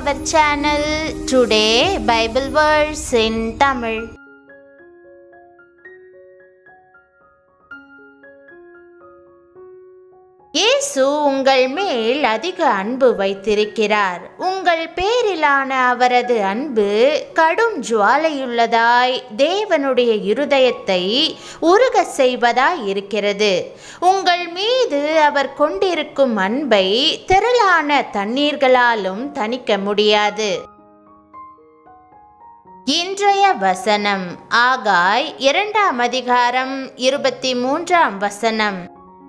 our channel. Today, Bible verse in Tamil. இயேசு உங்கள் மேல் அதிக அன்பு வைத்திருக்கிறார் உங்கள் பேரிலான அவரது அன்பு கடும் ஜுவாலையுள்ளதாய் தேவனுடைய இருதயத்தை உருக செய்வதாய் இருக்கிறது உங்கள் மீது அவர் கொண்டிருக்கும் அன்பை திரளான தண்ணீர்களாலும் தணிக்க முடியாது இன்றைய வசனம் ஆகாய் இரண்டாம் அதிகாரம் இருபத்தி மூன்றாம் வசனம்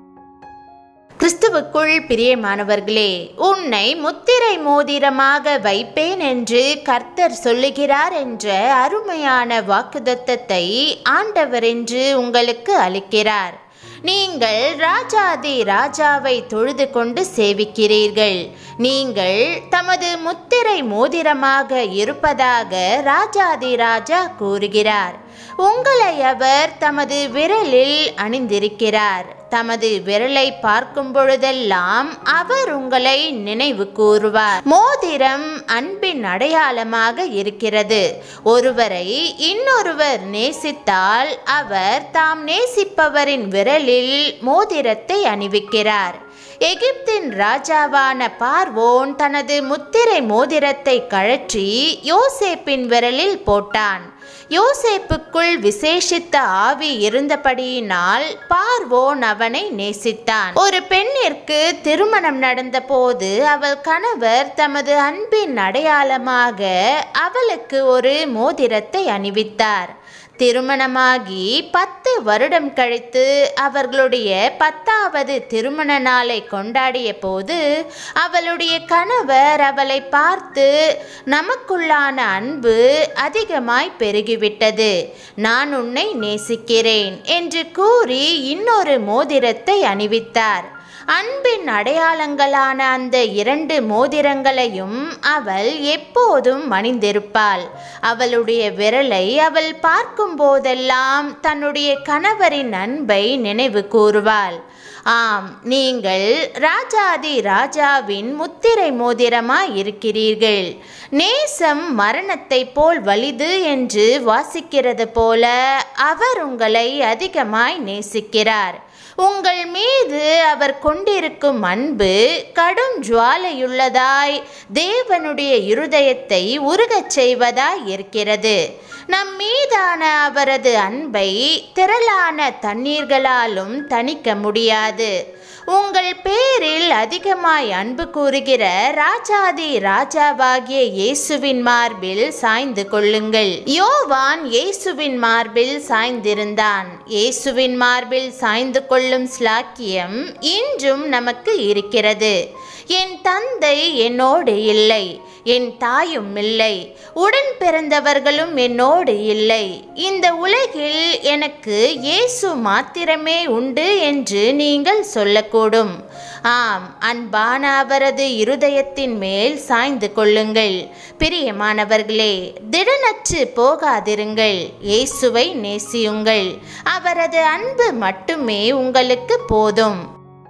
கிறிஸ்துவுக்குள் பிரியமானவர்களே உன்னை முத்திரை மோதிரமாக வைப்பேன் என்று கர்த்தர் சொல்லுகிறார் என்ற அருமையான வாக்குதத்தத்தை ஆண்டவர் என்று உங்களுக்கு அளிக்கிறார் நீங்கள் ராஜாதி ராஜாவை தொழுது கொண்டு சேவிக்கிறீர்கள் நீங்கள் தமது முத்திரை மோதிரமாக இருப்பதாக ராஜாதி ராஜா கூறுகிறார் உங்களை அவர் தமது விரலில் அணிந்திருக்கிறார் தமது விரலை பார்க்கும் பொழுதெல்லாம் அவர் உங்களை நினைவு கூறுவார் மோதிரம் அன்பின் அடையாளமாக இருக்கிறது ஒருவரை இன்னொருவர் நேசித்தால் அவர் தாம் நேசிப்பவரின் விரலில் மோதிரத்தை அணிவிக்கிறார் எகிப்தின் ராஜாவான பார்வோன் தனது முத்திரை மோதிரத்தை கழற்றி யோசேப்பின் விரலில் போட்டான் யோசேப்புக்குள் விசேஷித்த ஆவி இருந்தபடியினால் பார்வோன் அவனை நேசித்தான் ஒரு பெண்ணிற்கு திருமணம் நடந்தபோது அவள் கணவர் தமது அன்பின் அடையாளமாக அவளுக்கு ஒரு மோதிரத்தை அணிவித்தார் திருமணமாகி பத்து வருடம் கழித்து அவர்களுடைய பத்தாவது திருமண நாளை கொண்டாடிய போது அவளுடைய கணவர் அவளை பார்த்து நமக்குள்ளான அன்பு அதிகமாய் பெருகிவிட்டது நான் உன்னை நேசிக்கிறேன் என்று கூறி இன்னொரு மோதிரத்தை அணிவித்தார் அன்பின் அடையாளங்களான அந்த இரண்டு மோதிரங்களையும் அவள் எப்போதும் அணிந்திருப்பாள் அவளுடைய விரலை அவள் பார்க்கும் போதெல்லாம் தன்னுடைய கணவரின் அன்பை நினைவு கூறுவாள் ஆம் நீங்கள் ராஜாதி ராஜாவின் முத்திரை மோதிரமாய் இருக்கிறீர்கள் நேசம் மரணத்தை போல் வலிது என்று வாசிக்கிறது போல அவர் உங்களை அதிகமாய் நேசிக்கிறார் உங்கள் மீது அவர் கொண்டிருக்கும் அன்பு கடும் ஜுவாலையுள்ளதாய் தேவனுடைய இருதயத்தை உருகச் செய்வதாய் இருக்கிறது நம் மீதான அவரது அன்பை திரளான தண்ணீர்களாலும் தணிக்க முடியாது உங்கள் பேரில் அதிகமாய் அன்பு கூறுகிற ராஜாதி ராஜாவாகிய இயேசுவின் மார்பில் சாய்ந்து கொள்ளுங்கள் யோவான் இயேசுவின் மார்பில் சாய்ந்திருந்தான் இயேசுவின் மார்பில் சாய்ந்து கொள்ளும் ஸ்லாக்கியம் இன்றும் நமக்கு இருக்கிறது என் தந்தை என்னோடு இல்லை என் தாயும் இல்லை உடன் பிறந்தவர்களும் என்னோடு இல்லை இந்த உலகில் எனக்கு இயேசு மாத்திரமே உண்டு என்று நீங்கள் சொல்லக்கூடும் ஆம் அன்பான அவரது இருதயத்தின் மேல் சாய்ந்து கொள்ளுங்கள் பிரியமானவர்களே திடனற்று போகாதிருங்கள் இயேசுவை நேசியுங்கள் அவரது அன்பு மட்டுமே உங்களுக்கு போதும்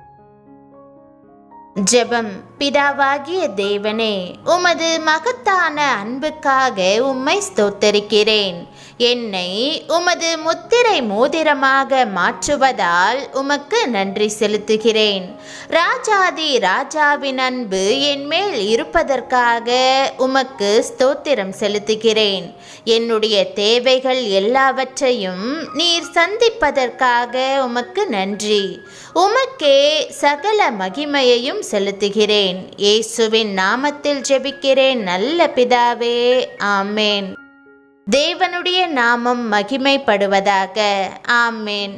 ஜெபம் பிதாவாகிய தேவனே உமது மகத்தான அன்புக்காக உம்மை ஸ்தோத்தரிக்கிறேன் என்னை உமது முத்திரை மோதிரமாக மாற்றுவதால் உமக்கு நன்றி செலுத்துகிறேன் ராஜாதி ராஜாவின் அன்பு என் மேல் இருப்பதற்காக உமக்கு ஸ்தோத்திரம் செலுத்துகிறேன் என்னுடைய தேவைகள் எல்லாவற்றையும் நீர் சந்திப்பதற்காக உமக்கு நன்றி உமக்கே சகல மகிமையையும் செலுத்துகிறேன் இயேசுவின் நாமத்தில் ஜெபிக்கிறேன் நல்ல பிதாவே ஆமேன் தேவனுடைய நாமம் மகிமைப்படுவதாக ஆமேன்